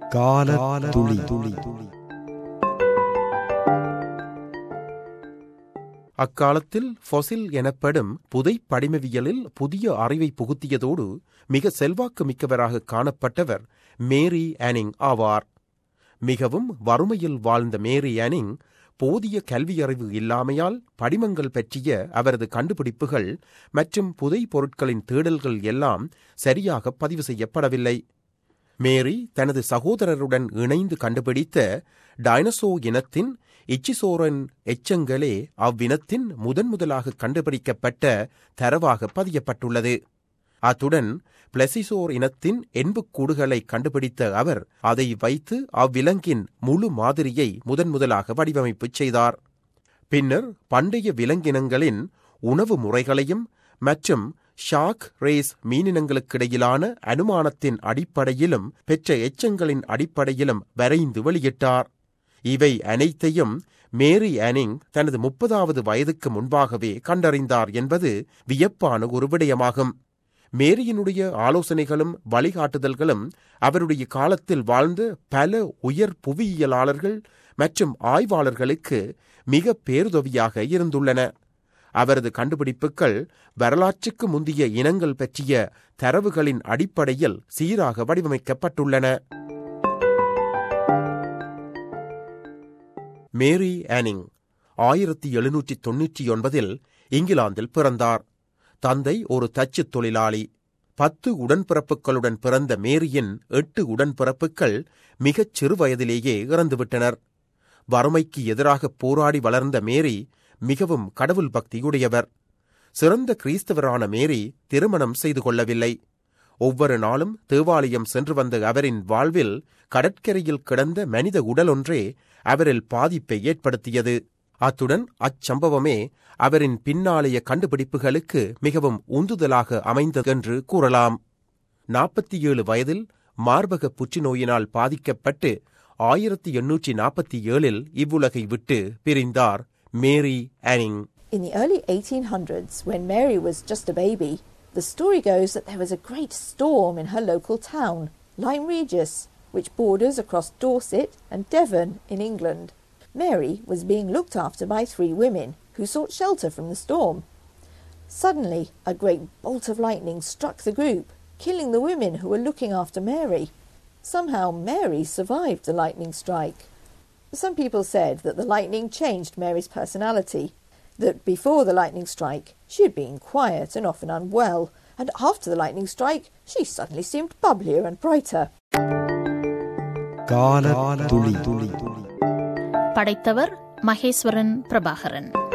கால துளி துளி அக்காலத்தில் ஃபொசில் எனப்படும் புதை படிமவியலில் புதிய அறிவை புகுத்தியதோடு மிக செல்வாக்கு மிக்கவராக காணப்பட்டவர் மேரி ஆனிங் ஆவார் மிகவும் வறுமையில் வாழ்ந்த மேரி ஆனிங் போதிய கல்வியறிவு இல்லாமையால் படிமங்கள் பற்றிய அவரது கண்டுபிடிப்புகள் மற்றும் புதை பொருட்களின் தேடல்கள் எல்லாம் சரியாக பதிவு செய்யப்படவில்லை மேரி தனது சகோதரருடன் இணைந்து கண்டுபிடித்த டைனசோ இனத்தின் இச்சிசோரன் எச்சங்களே அவ்வினத்தின் முதன் முதலாக கண்டுபிடிக்கப்பட்ட தரவாக பதியப்பட்டுள்ளது அத்துடன் பிளசிசோர் இனத்தின் எண்புக்கூடுகளை கண்டுபிடித்த அவர் அதை வைத்து அவ்விலங்கின் முழு மாதிரியை முதன் முதலாக வடிவமைப்பு செய்தார் பின்னர் பண்டைய விலங்கினங்களின் உணவு முறைகளையும் மற்றும் ஷாக் ரேஸ் மீனினங்களுக்கிடையிலான அனுமானத்தின் அடிப்படையிலும் பெற்ற எச்சங்களின் அடிப்படையிலும் வரைந்து வெளியிட்டார் இவை அனைத்தையும் மேரி ஆனிங் தனது முப்பதாவது வயதுக்கு முன்பாகவே கண்டறிந்தார் என்பது வியப்பான ஒரு விடயமாகும் மேரியினுடைய ஆலோசனைகளும் வழிகாட்டுதல்களும் அவருடைய காலத்தில் வாழ்ந்த பல உயர் புவியியலாளர்கள் மற்றும் ஆய்வாளர்களுக்கு மிக பேருதவியாக இருந்துள்ளன அவரது கண்டுபிடிப்புகள் வரலாற்றுக்கு முந்திய இனங்கள் பற்றிய தரவுகளின் அடிப்படையில் சீராக வடிவமைக்கப்பட்டுள்ளன மேரி ஆனிங் ஆயிரத்தி எழுநூற்றி தொன்னூற்றி ஒன்பதில் இங்கிலாந்தில் பிறந்தார் தந்தை ஒரு தச்சு தொழிலாளி பத்து உடன்பிறப்புகளுடன் பிறந்த மேரியின் எட்டு உடன்பிறப்புகள் மிகச் சிறு வயதிலேயே இறந்துவிட்டனர் வறுமைக்கு எதிராக போராடி வளர்ந்த மேரி மிகவும் கடவுள் பக்தியுடையவர் சிறந்த கிறிஸ்தவரான மேரி திருமணம் செய்து கொள்ளவில்லை ஒவ்வொரு நாளும் தேவாலயம் சென்று வந்த அவரின் வாழ்வில் கடற்கரையில் கிடந்த மனித உடலொன்றே அவரில் பாதிப்பை ஏற்படுத்தியது அத்துடன் அச்சம்பவமே அவரின் பின்னாளைய கண்டுபிடிப்புகளுக்கு மிகவும் உந்துதலாக அமைந்ததென்று கூறலாம் நாற்பத்தி ஏழு வயதில் மார்பக புற்றுநோயினால் பாதிக்கப்பட்டு ஆயிரத்தி எண்ணூற்றி நாற்பத்தி ஏழில் இவ்வுலகை விட்டு பிரிந்தார் மேரி ஆனிங் In the early 1800s, when Mary was just a baby, the story goes that there was a great storm in her local town, Lyme Regis, which borders across Dorset and Devon in England. Mary was being looked after by three women who sought shelter from the storm. Suddenly, a great bolt of lightning struck the group, killing the women who were looking after Mary. Somehow, Mary survived the lightning strike. Some people said that the lightning changed Mary's personality, that before the lightning strike she had been quiet and often unwell, and after the lightning strike she suddenly seemed bubblier and brighter. கால துளி துளி படைத்தவர் மகேஸ்வரன் பிரபாகரன்